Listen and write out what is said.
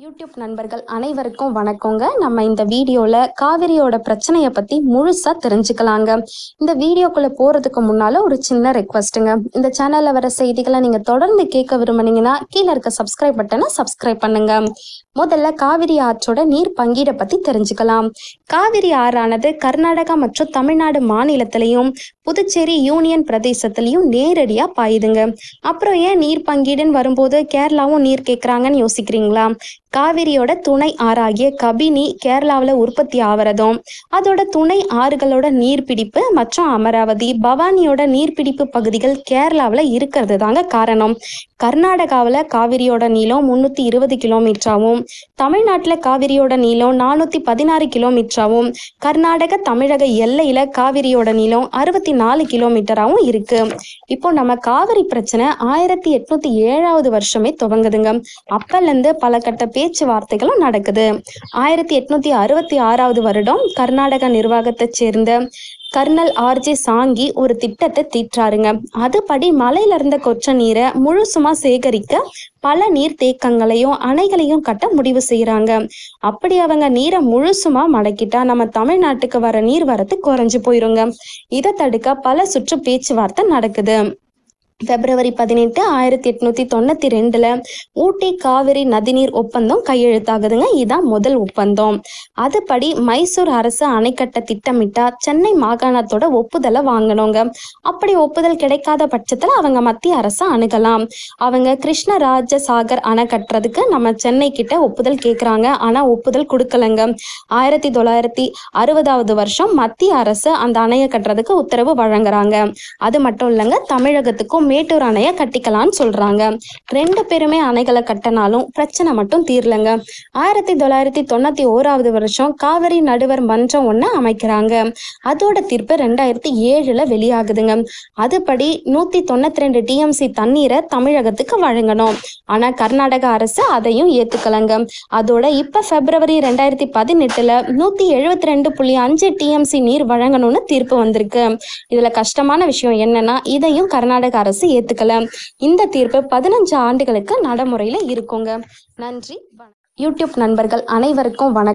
YouTube நண்பர்கள் அனைவருக்கும் வணக்கங்க நம்ம இந்த வீடியோவில் காவிரியோட பிரச்சனையை பற்றி முழுசாக தெரிஞ்சுக்கலாங்க இந்த வீடியோக்குள்ளே போகிறதுக்கு முன்னால் ஒரு சின்ன ரெக்வஸ்ட்டுங்க இந்த சேனலில் வர செய்திகளை நீங்கள் தொடர்ந்து கேட்க விரும்புனீங்கன்னா கீழே இருக்க சப்ஸ்கிரைப் பட்டனை சப்ஸ்கிரைப் பண்ணுங்க முதல்ல காவிரி ஆற்றோட நீர் பங்கீடை பற்றி தெரிஞ்சுக்கலாம் காவிரி ஆறானது கர்நாடகா மற்றும் தமிழ்நாடு மாநிலத்திலையும் புதுச்சேரி யூனியன் பிரதேசத்திலையும் நேரடியாக பாயுதுங்க அப்புறம் ஏன் நீர் பங்கீடுன்னு வரும்போது கேரளாவும் நீர் கேட்குறாங்கன்னு யோசிக்கிறீங்களா காவிரியோட துணை ஆறாகிய கபினி கேரளாவில் உற்பத்தி ஆவறதும் அதோட துணை ஆறுகளோட நீர்பிடிப்பு மற்றும் அமராவதி பவானியோட நீர்பிடிப்பு பகுதிகள் கேரளாவில் இருக்கிறது தாங்க காரணம் கர்நாடகாவில் காவிரியோட நீளம் முந்நூற்றி இருபது கிலோமீட்டராகவும் தமிழ்நாட்டில் காவிரியோட நீளம் நானூற்றி பதினாறு கிலோமீட்டராகவும் கர்நாடக தமிழக எல்லையில் காவிரியோட நீளம் அறுபத்தி நாலு கிலோமீட்டராகவும் இருக்கு இப்போ நம்ம காவிரி பிரச்சனை ஆயிரத்தி எட்நூத்தி ஏழாவது வருஷமே துவங்குதுங்க அப்பலேருந்து பல கட்ட பேச்சுவார்த்தைகளும் நடக்குது ஆயிரத்தி எட்நூத்தி அறுபத்தி ஆறாவது வருடம் கர்நாடக நிர்வாகத்தைச் சேர்ந்த கர்னல் ஆர்ஜே சாங்கி ஒரு திட்டத்தை தீட்டுறாருங்க அதுபடி மலையில இருந்த கொச்ச நீரை முழுசுமா சேகரிக்க பல நீர் தேக்கங்களையும் அணைகளையும் கட்ட முடிவு செய்யறாங்க அப்படி அவங்க நீரை முழுசுமா மடக்கிட்டா நம்ம தமிழ்நாட்டுக்கு வர நீர் வரத்து குறைஞ்சு போயிருங்க இதை தடுக்க பல சுற்று பேச்சுவார்த்தை நடக்குது பிப்ரவரி பதினெட்டு ஆயிரத்தி எட்நூத்தி தொண்ணூத்தி ரெண்டுல ஊட்டி காவிரி நதிநீர் ஒப்பந்தம் கையெழுத்தாகுதுங்க இதான் முதல் ஒப்பந்தம் அதுபடி மைசூர் அரசு அணை கட்ட திட்டமிட்டா சென்னை மாகாணத்தோட ஒப்புதலை வாங்கணுங்க அப்படி ஒப்புதல் கிடைக்காத பட்சத்துல அவங்க மத்திய அரசை அணுகலாம் அவங்க கிருஷ்ணராஜ சாகர் அணை கட்டுறதுக்கு நம்ம சென்னை கிட்ட ஒப்புதல் கேக்குறாங்க ஆனா ஒப்புதல் கொடுக்கலங்க ஆயிரத்தி தொள்ளாயிரத்தி அறுபதாவது வருஷம் மத்திய அரசு அந்த அணையை கட்டுறதுக்கு உத்தரவு வழங்குறாங்க அது மட்டும் இல்லைங்க தமிழகத்துக்கும் மேட்டூர் அணையை கட்டிக்கலாம்னு சொல்றாங்க ரெண்டு பேருமே அணைகளை கட்டினாலும் பிரச்சனை மட்டும் தீரலங்க ஆயிரத்தி தொள்ளாயிரத்தி தொண்ணூத்தி ஓராவது வருஷம் காவிரி நடுவர் மன்றம் ஒன்று அமைக்கிறாங்க அதோட தீர்ப்பு ரெண்டாயிரத்தி ஏழுல வெளியாகுதுங்க அதுபடி நூத்தி தொண்ணூத்தி ரெண்டு டிஎம்சி தண்ணீரை தமிழகத்துக்கு வழங்கணும் ஆனா கர்நாடக அரசு அதையும் ஏத்துக்கலங்க அதோட இப்ப பிப்ரவரி ரெண்டாயிரத்தி பதினெட்டுல நூத்தி எழுபத்தி ரெண்டு புள்ளி அஞ்சு டிஎம்சி நீர் வழங்கணும்னு தீர்ப்பு வந்திருக்கு இதுல கஷ்டமான விஷயம் என்னன்னா இதையும் கர்நாடக அரசு ஏத்துக்கல இந்த தீர்ப்பு பதினஞ்சு ஆண்டுகளுக்கு நடைமுறையில இருக்குங்க நன்றி வணக்கம். யூடியூப் நண்பர்கள் அனைவருக்கும் வணக்கம்